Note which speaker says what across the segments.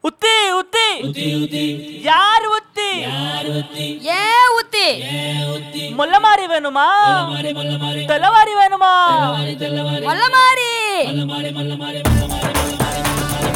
Speaker 1: உத்தி உத்தி
Speaker 2: உத்தி உத்தி
Speaker 1: யார் உத்தி
Speaker 2: யார் உத்தி
Speaker 3: ஏன் ஊத்தி
Speaker 2: ஏ உத்தி
Speaker 1: முல்லமாரி வேணுமா
Speaker 2: மாறி மல்ல மாறி
Speaker 1: தெல்லவாரி வேணுமா
Speaker 2: மாறி தெல்ல மாறி
Speaker 3: மொல்ல மாறி
Speaker 2: மல்ல மாறி மல்ல மாறி மல்ல மாறி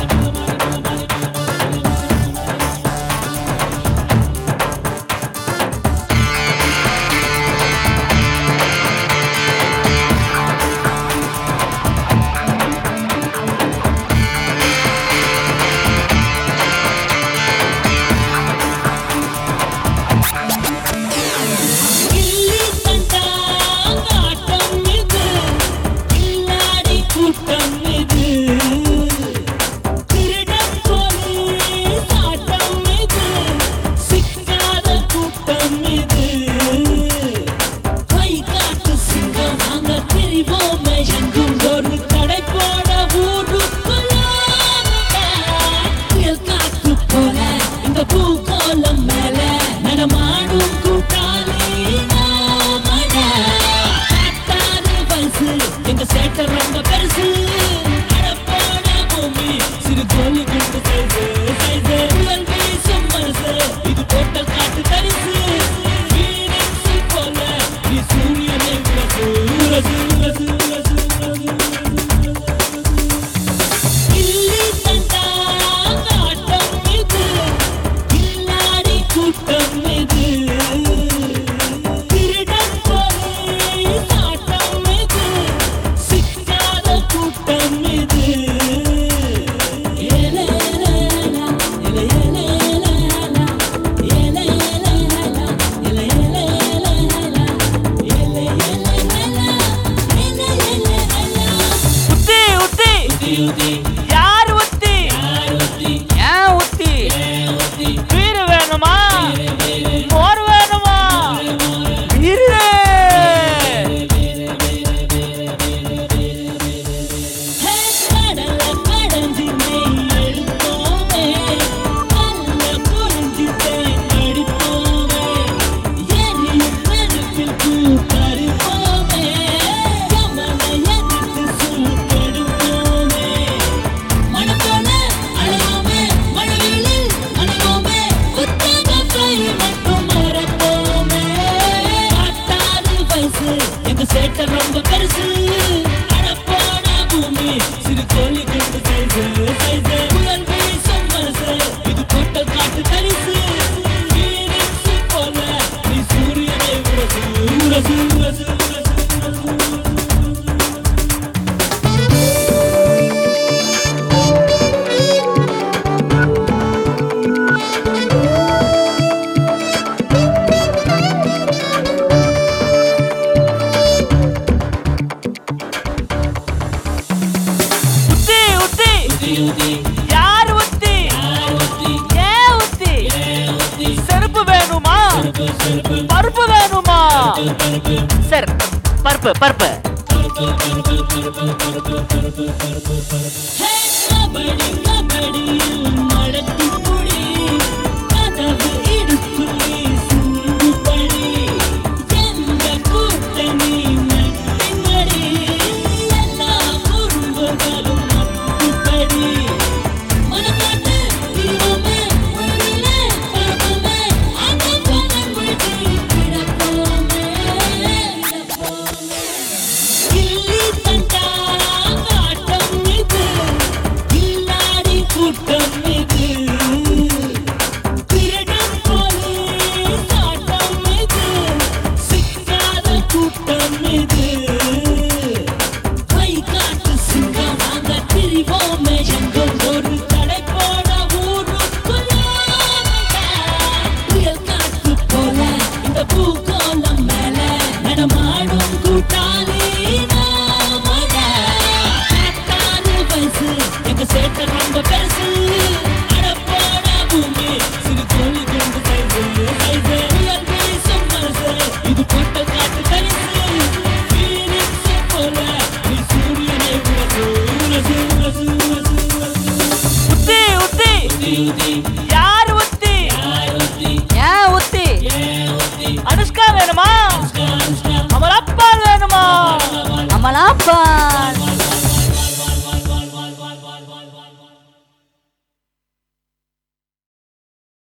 Speaker 2: கில்லி தண்டா ஆட்டம் இது கில்லாடி கூட்டம் இது திருடன் போலீஸ் ஆட்டம் இது சிக்காத கூட்டம் இது கை காட்டு சிங்கம் நாங்க திரிவோமே எங்கும் ஒரு கடை போட ஊருக்குள்ள புயல் காத்து போல இந்த பூகோளம் மேல நடமாடும் கூட்டாளி நாமடா. காட்டாறு வயசு எங்க சேட்டை ரொம்ப பெருசு அடப்போட பூமி சிறு கோழி குண்டு சைஸு சைஸு புயல் வீசும் மனசு இது போட்ட காட்டு தரிசு Phoenix போல நீ சூரியனை உரசு உரசு உரசு உரசு உரசு கில்லி தண்டா ஆட்டம் இது கில்லாடி கூட்டம் இது திருடன் போலீஸ் ஆட்டம் இது சிக்காத கூட்டம் இது ஏலேலேலா, ஏலேலேலா, ஏலேலேலா, ஏலேலேலா, ஏலேலேலா, ஏலேலேலா.
Speaker 1: உத்தி உத்தி
Speaker 2: உத்தி உத்தி
Speaker 1: யார் உத்தி
Speaker 2: யார் உத்தி
Speaker 1: ஏன் உத்தி
Speaker 2: ஏ உத்தி
Speaker 1: வீடு வேணுமா மோர் வேணுமா வீடு
Speaker 2: ஹே கடல கடந்து நெய் எடுப்போமே கல்ல புரிஞ்சு தேன் அடிப்போமே எரியும் நெருப்பில் கூத்தரிப்போமே யமனை எதிர்த்து சுட்டெடுப்போமே மனப்போல அழகாமே மழவிழில் அணைவோமே புத்தகத்தை மட்டும் மறப்போமே காட்டாறு வயசு எங்க சேட்டை ரொம்ப பெருசு அடப்போன பூமி சிறு கோழி குண்டு சைஸு சைஸு புயல் வீசும் மனசு இது போட்ட காட்டு தரிசு Phoenix போல நீ சூரியனை உரசு உரசு உரசு உரசு உரசு
Speaker 1: உத்தி உத்தி
Speaker 2: உத்தி உத்தி
Speaker 1: யார் உத்தி
Speaker 2: யார் உத்தி
Speaker 1: ஏன் உத்தி
Speaker 2: ஏ உத்தி
Speaker 1: செருப்பு வேணுமா
Speaker 2: செருப்பு செருப்பு
Speaker 1: பருப்பு வேணுமா
Speaker 2: பருப்பு
Speaker 1: சரி பருப்பு பருப்பு
Speaker 2: ஹே கபடி கபடியில் நடத்தி புடி கதவு இடுப்பு நீ சுண்டு படி எந்த கூட்டணி நட்டிங்கடி எல்லா குறும்புகளும் நட்டுப்படி மனக்காட்டு தீபமே ஒளியிலே பரப்புமே அந்த பணம் விட்டு கிடப்போமே கிடப்போமே கில்லி தண்டா ஆட்டம் இது கில்லாடி கூட்டம் இது திருடன் போலீஸ் ஆட்டம் இது சிக்காத கூட்டம் இது கை காட்டு சிங்கம் நாங்க திரிவோமே எங்கும் ஒரு கடை போட ஊருக்குள்ள புயல் காத்து போல இந்த பூகோளம் மேல நடமாடும் கூட்டாளி நாமடா. காட்டாறு வயசு எங்க சேட்டை ரொம்ப பெருசு அடப்போட பூமி சிறு கோழி குண்டு சைஸு சைஸு புயல் வீசும் மனசு இது போட்ட காட்டு தரிசு Phoenix போல நீ சூரியனை உரசு உரசு உரசு உரசு உரசு
Speaker 1: உத்தி உத்தி
Speaker 2: உத்தி உத்தி
Speaker 1: யார் உத்தி
Speaker 2: யார் உத்தி
Speaker 3: ஏன் ஊத்தி
Speaker 2: ஏ உத்தி
Speaker 1: அனுஷ்கா வேணுமா
Speaker 2: அனுஷ்கா அனுஷ்கா
Speaker 1: அமலாப்பால் வேணுமா
Speaker 3: அமலாப்பால்